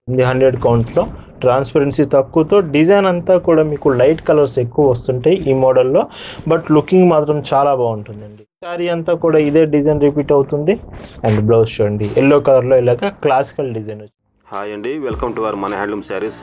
ఉంది హండ్రెడ్ కౌంట్లో ట్రాన్స్పరెన్సీ తక్కువతో డిజైన్ అంతా కూడా మీకు లైట్ కలర్స్ ఎక్కువ వస్తుంటాయి ఈ మోడల్లో బట్ లుకింగ్ మాత్రం చాలా బాగుంటుందండి శారీ అంతా కూడా ఇదే డిజైన్ రిపీట్ అవుతుంది అండ్ బ్లౌజ్ చూడండి ఎల్లో కలర్లో ఇలాగ క్లాసికల్ డిజైన్ వచ్చింది హాయ్ అండి వెల్కమ్ టు అవర్ మన హ్యాండ్లూమ్ శారీస్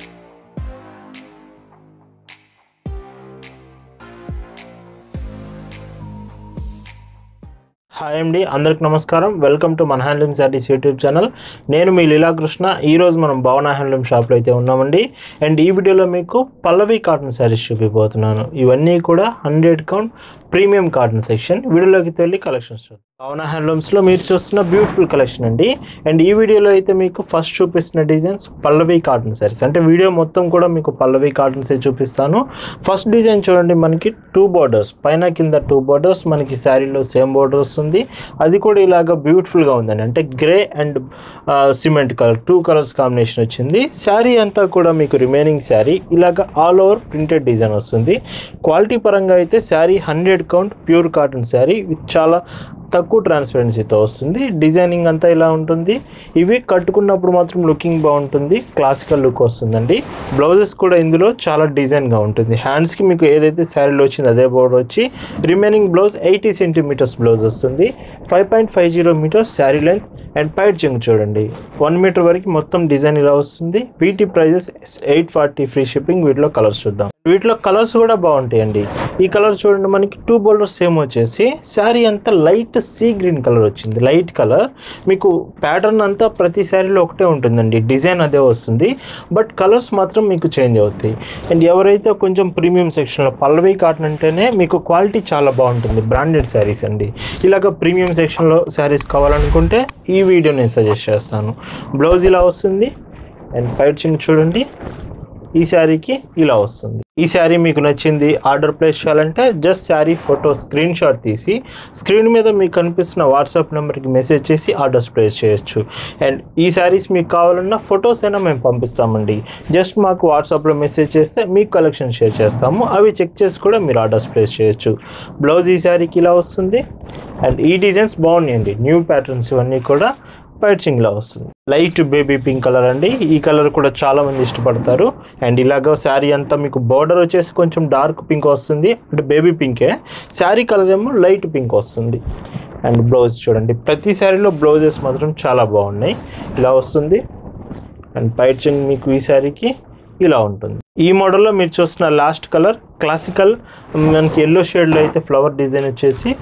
హాయ్ అండి అందరికి నమస్కారం వెల్కమ్ టు మన హ్యాండ్లూమ్ శారీస్ యూట్యూబ్ ఛానల్ నేను మీ లీలాకృష్ణ ఈరోజు మనం భవన హ్యాండ్లూమ్ షాప్లో అయితే ఉన్నామండి అండ్ ఈ వీడియోలో మీకు పల్లవి కాటన్ శారీస్ చూపిపోతున్నాను ఇవన్నీ కూడా hundred count premium cotton section వీడియోలోకి వెళ్ళి కలెక్షన్స్ చూద్దాం భవన హ్యాండ్లూమ్స్లో మీరు చూస్తున్న బ్యూటిఫుల్ కలెక్షన్ అండి అండ్ ఈ వీడియోలో అయితే మీకు ఫస్ట్ చూపిస్తున్న డిజైన్స్ పల్లవి కాటన్ శారీస్ అంటే వీడియో మొత్తం కూడా మీకు పల్లవి కాటన్సే చూపిస్తాను ఫస్ట్ డిజైన్ చూడండి మనకి టూ బార్డర్స్ పైన కింద టూ బార్డర్స్ మనకి శారీలో సేమ్ బార్డర్ వస్తుంది అది కూడా ఇలాగ బ్యూటిఫుల్గా ఉందండి అంటే grey and cement colour two colours combination వచ్చింది శారీ అంతా కూడా మీకు రిమైనింగ్ శారీ ఇలాగ ఆల్ ఓవర్ ప్రింటెడ్ డిజైన్ వస్తుంది క్వాలిటీ పరంగా అయితే sari hundred count pure cotton sari with చాలా తక్కువ ట్రాన్స్పరెన్సీతో వస్తుంది డిజైనింగ్ అంతా ఇలా ఉంటుంది ఇవి కట్టుకున్నప్పుడు మాత్రం లుకింగ్ బాగుంటుంది క్లాసికల్ లుక్ వస్తుందండి బ్లౌజెస్ కూడా ఇందులో చాలా డిజైన్గా ఉంటుంది హ్యాండ్స్కి మీకు ఏదైతే శారీలో వచ్చిందో అదే బోర్డర్ వచ్చి remaining blouse eighty centimetres blouse వస్తుంది five point five zero metres sari length and పైట్ చెంగ్ చూడండి వన్ మీటర్ వరకు మొత్తం డిజైన్ ఇలా వస్తుంది వీటి prices eight forty free shipping వీటిలో కలర్స్ చూద్దాం వీటిలో కలర్స్ కూడా బాగుంటాయండి ఈ కలర్ చూడండి మనకి టూ బోల్డర్స్ సేమ్ వచ్చేసి శారీ అంతా లైట్ సీ గ్రీన్ కలర్ వచ్చింది లైట్ కలర్ మీకు ప్యాటర్న్ అంతా ప్రతి శారీలో ఒకటే ఉంటుందండి డిజైన్ అదే వస్తుంది బట్ కలర్స్ మాత్రం మీకు చేంజ్ అవుతాయి అండ్ ఎవరైతే కొంచెం ప్రీమియం సెక్షన్లో పల్లవి కాటన్ అంటేనే మీకు క్వాలిటీ చాలా బాగుంటుంది బ్రాండెడ్ శారీస్ అండి ఇలాగ ప్రీమియం సెక్షన్లో శారీస్ కావాలనుకుంటే ఈ వీడియో నేను సజెస్ట్ చేస్తాను బ్లౌజ్ ఇలా వస్తుంది అండ్ పైట్ చిన్న చూడండి ఈ శారీకి ఇలా వస్తుంది ఈ శారీ మీకు నచ్చింది ఆర్డర్ ప్లేస్ చేయాలంటే just sari photo screenshot తీసి స్క్రీన్ మీద మీకు కనిపిస్తున్న వాట్సాప్ నెంబర్కి మెసేజ్ చేసి ఆర్డర్స్ ప్లేస్ చేయొచ్చు అండ్ ఈ శారీస్ మీకు కావాలన్నా ఫొటోస్ అయినా మేము పంపిస్తామండి జస్ట్ మాకు వాట్సాప్లో మెసేజ్ చేస్తే మీకు కలెక్షన్ షేర్ చేస్తాము అవి చెక్ చేసి కూడా మీరు ఆర్డర్స్ ప్లేస్ చేయొచ్చు బ్లౌజ్ ఈ శారీకి ఇలా వస్తుంది అండ్ ఈ డిజైన్స్ బాగున్నాయండి న్యూ ప్యాటర్న్స్ ఇవన్నీ కూడా పైచింగ్లా వస్తుంది లైట్ బేబీ పింక్ కలర్ అండి ఈ కలర్ కూడా చాలా మంది ఇష్టపడతారు అండ్ ఇలాగ శారీ అంతా మీకు బార్డర్ వచ్చేసి కొంచెం డార్క్ పింక్ వస్తుంది అంటే బేబీ పింకే శారీ కలర్ ఏమో లైట్ పింక్ వస్తుంది అండ్ బ్లౌజ్ చూడండి ప్రతి శారీలో బ్లౌజెస్ మాత్రం చాలా బాగున్నాయి ఇలా వస్తుంది అండ్ పైచింగ్ మీకు ఈ శారీకి ఇలా ఉంటుంది ఈ మోడల్లో మీరు చూస్తున్న లాస్ట్ కలర్ క్లాసికల్ మనకి ఎల్లో షేడ్లో అయితే ఫ్లవర్ డిజైన్ వచ్చేసి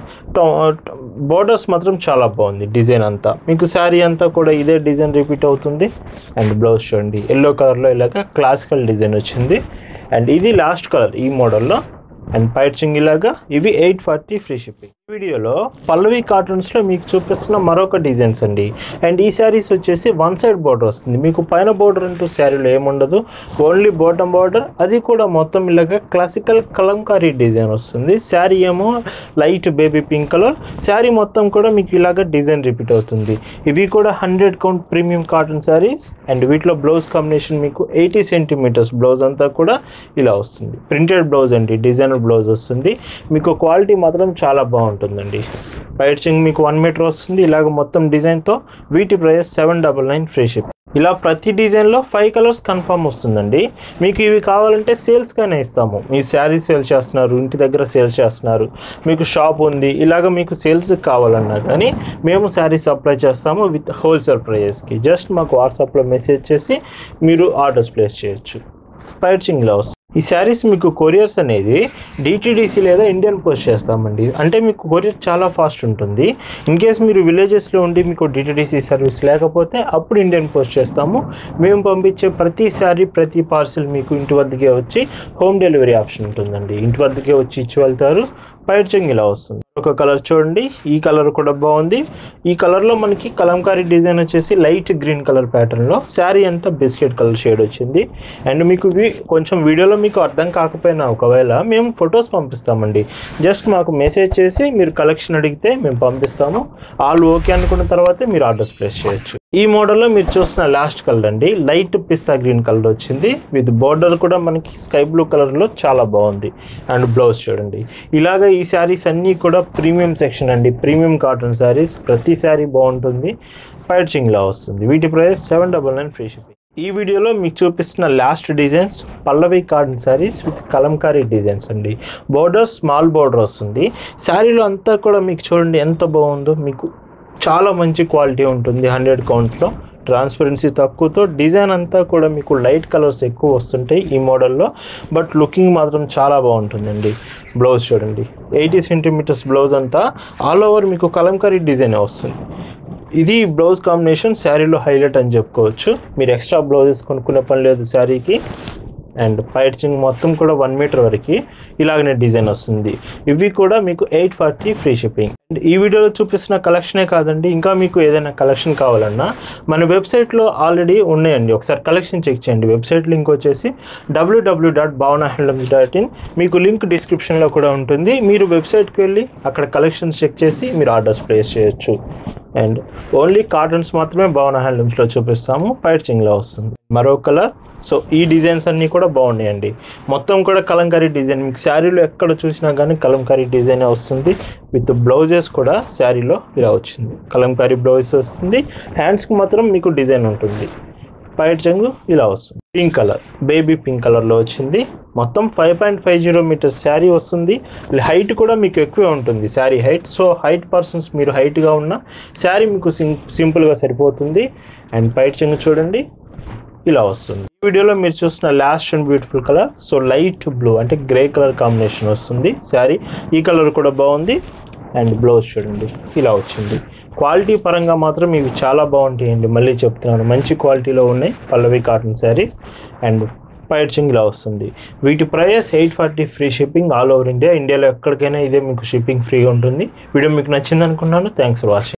బోర్డర్స్ మాత్రం చాలా బాగుంది డిజైన్ అంతా మీకు శారీ అంతా కూడా ఇదే డిజైన్ రిపీట్ అవుతుంది అండ్ బ్లౌజ్ చూడండి ఎల్లో కలర్లో ఇలాగ క్లాసికల్ డిజైన్ వచ్చింది అండ్ ఇది లాస్ట్ కలర్ ఈ మోడల్లో అండ్ పైచింగ్ ఇలాగా ఇవి ఎయిట్ ఫార్టీ ఫ్రీ షిప్పింగ్ వీడియోలో పల్లవి కాటన్స్లో మీకు చూపిస్తున్న మరొక డిజైన్స్ అండి అండ్ ఈ శారీస్ వచ్చేసి వన్ సైడ్ బార్డర్ వస్తుంది మీకు పైన బార్డర్ అంటూ శారీలో ఏముండదు ఓన్లీ బాటమ్ బార్డర్ అది కూడా మొత్తం ఇలాగ క్లాసికల్ కలంకారీ డిజైన్ వస్తుంది శారీ ఏమో light baby pink colour sari మొత్తం కూడా మీకు ఇలాగ డిజైన్ రిపీట్ అవుతుంది ఇవి కూడా hundred count premium cotton saris and వీటిలో బ్లౌజ్ కాంబినేషన్ మీకు ఎయిటీ సెంటీమీటర్స్ బ్లౌజ్ అంతా కూడా ఇలా వస్తుంది ప్రింటెడ్ బ్లౌజ్ అండి డిజైనర్ బ్లౌజ్ వస్తుంది మీకు క్వాలిటీ మాత్రం చాలా బాగుంటుందండి పైచింగ్ మీకు వన్ మీటర్ వస్తుంది ఇలాగ మొత్తం డిజైన్తో వీటి price seven double nine free ship ఇలా ప్రతి డిజైన్లో ఫైవ్ కలర్స్ కన్ఫర్మ్ వస్తుందండి మీకు ఇవి కావాలంటే సేల్స్గానే ఇస్తాము మీ శారీ సేల్ చేస్తున్నారు ఇంటి దగ్గర సేల్ చేస్తున్నారు మీకు షాప్ ఉంది ఇలాగ మీకు సేల్స్ కావాలన్నా కానీ మేము శారీ సప్లై చేస్తాము విత్ హోల్సేల్ ప్రైజెస్కి జస్ట్ మాకు వాట్సాప్లో మెసేజ్ చేసి మీరు ఆర్డర్స్ ప్లేస్ చేయొచ్చు పైచింగ్లో వస్తుంది ఈ శారీస్ మీకు కొరియర్స్ అనేది డిటీడీసీ లేదా ఇండియన్ పోస్ట్ చేస్తామండి అంటే మీకు కొరియర్ చాలా ఫాస్ట్ ఉంటుంది ఇన్ కేస్ మీరు విలేజెస్లో ఉండి మీకు డిటీడీసీ సర్వీస్ లేకపోతే అప్పుడు ఇండియన్ పోస్ట్ చేస్తాము మేము పంపించే ప్రతి శారీ ప్రతి పార్సిల్ మీకు ఇంటి వద్దకే వచ్చి హోమ్ డెలివరీ ఆప్షన్ ఉంటుందండి ఇంటి వద్దకే వచ్చి ఇచ్చి వెళ్తారు పైర్చింగ్ ఇలా వస్తుంది ఒక కలర్ చూడండి ఈ కలర్ కూడా బాగుంది ఈ కలర్లో మనకి కలంకారీ డిజైన్ వచ్చేసి లైట్ గ్రీన్ కలర్ ప్యాటర్న్లో శారీ అంతా బిస్కెట్ కలర్ షేడ్ వచ్చింది అండ్ మీకు ఇవి కొంచెం వీడియోలో మీకు అర్థం కాకపోయినా ఒకవేళ మేము ఫొటోస్ పంపిస్తామండి జస్ట్ మాకు మెసేజ్ చేసి మీరు కలెక్షన్ అడిగితే మేము పంపిస్తాము ఆల్ ఓకే అనుకున్న తర్వాతే మీరు ఆర్డర్స్ ప్లేస్ చేయొచ్చు ఈ మోడల్లో మీరు చూస్తున్న లాస్ట్ కలర్ అండి లైట్ పిస్తా గ్రీన్ కలర్ వచ్చింది విత్ బార్డర్ కూడా మనకి స్కై బ్లూ కలర్లో చాలా బాగుంది అండ్ బ్లౌజ్ చూడండి ఇలాగ ఈ శారీస్ అన్నీ కూడా ప్రీమియం సెక్షన్ అండి ప్రీమియం కాటన్ శారీస్ ప్రతి శారీ బాగుంటుంది పైచింగ్లా వస్తుంది వీటి price seven double nine free shipping ఈ వీడియోలో మీకు చూపిస్తున్న last designs Pallavi cotton saris with Kalamkari designs అండి బోర్డర్ స్మాల్ బోర్డర్ వస్తుంది శారీలో అంతా కూడా మీకు చూడండి ఎంత బాగుందో మీకు చాలా మంచి క్వాలిటీ ఉంటుంది హండ్రెడ్ కౌంట్లో ట్రాన్స్పరెన్సీ తక్కువతో డిజైన్ అంతా కూడా మీకు లైట్ కలర్స్ ఎక్కువ వస్తుంటాయి ఈ మోడల్లో బట్ లుకింగ్ మాత్రం చాలా బాగుంటుందండి బ్లౌజ్ చూడండి ఎయిటీ సెంటీమీటర్స్ బ్లౌజ్ అంతా ఆల్ ఓవర్ మీకు కలంకారీ డిజైన్ వస్తుంది ఇది బ్లౌజ్ కాంబినేషన్ శారీలో హైలైట్ అని చెప్పుకోవచ్చు మీరు ఎక్స్ట్రా బ్లౌజెస్ కొనుక్కునే పని లేదు శారీకి అండ్ పైచింగ్ మొత్తం కూడా వన్ మీటర్ వరకు ఇలాగనే డిజైన్ వస్తుంది ఇవి కూడా మీకు eight forty free shipping and ఈ వీడియోలో చూపిస్తున్న కలెక్షనే కాదండి ఇంకా మీకు ఏదైనా కలెక్షన్ కావాలన్నా మన వెబ్సైట్లో ఆల్రెడీ ఉన్నాయండి ఒకసారి కలెక్షన్ చెక్ చేయండి వెబ్సైట్ లింక్ వచ్చేసి WWW dot Bhavana handlooms dot in మీకు లింక్ డిస్క్రిప్షన్లో కూడా ఉంటుంది మీరు వెబ్సైట్కి వెళ్ళి అక్కడ కలెక్షన్స్ చెక్ చేసి మీరు ఆర్డర్స్ ప్లేస్ చేయొచ్చు అండ్ ఓన్లీ కాటన్స్ మాత్రమే భావన హ్యాండ్లూమ్స్లో చూపిస్తాము పైచింగ్లో వస్తుంది మరో కలర్ సో ఈ డిజైన్స్ అన్నీ కూడా బాగున్నాయండి మొత్తం కూడా కలంకారీ డిజైన్ మీకు శారీలో ఎక్కడ చూసినా కానీ కలంకారీ డిజైన్ వస్తుంది విత్ బ్లౌజెస్ కూడా శారీలో ఇలా వచ్చింది కలంకారీ బ్లౌజెస్ వస్తుంది హ్యాండ్స్కి మాత్రం మీకు డిజైన్ ఉంటుంది పైట్ చెంగు ఇలా వస్తుంది పింక్ కలర్ బేబీ పింక్ కలర్లో వచ్చింది మొత్తం five point five zero metres sari వస్తుంది హైట్ కూడా మీకు ఎక్కువే ఉంటుంది sari height so height persons మీరు హైట్గా ఉన్న శారీ మీకు సిం సింపుల్గా సరిపోతుంది అండ్ పైట్ చెంగు చూడండి ఇలా వస్తుంది ఈ వీడియోలో మీరు చూస్తున్న last and beautiful colour so light blue అంటే గ్రే కలర్ కాంబినేషన్ వస్తుంది శారీ ఈ కలర్ కూడా బాగుంది అండ్ బ్లౌజ్ చూడండి ఇలా వచ్చింది క్వాలిటీ పరంగా మాత్రం ఇవి చాలా బాగుంటాయండి మళ్ళీ చెప్తున్నాను మంచి క్వాలిటీలో ఉన్నాయి పల్లవి కాటన్ శారీస్ అండ్ పైర్చింగ్ ఇలా వస్తుంది వీటి price eight forty free shipping all over India ఇండియాలో ఎక్కడికైనా ఇదే మీకు షిప్పింగ్ ఫ్రీగా ఉంటుంది వీడియో మీకు నచ్చింది అనుకున్నాను థ్యాంక్స్ ఫర్ వాచింగ్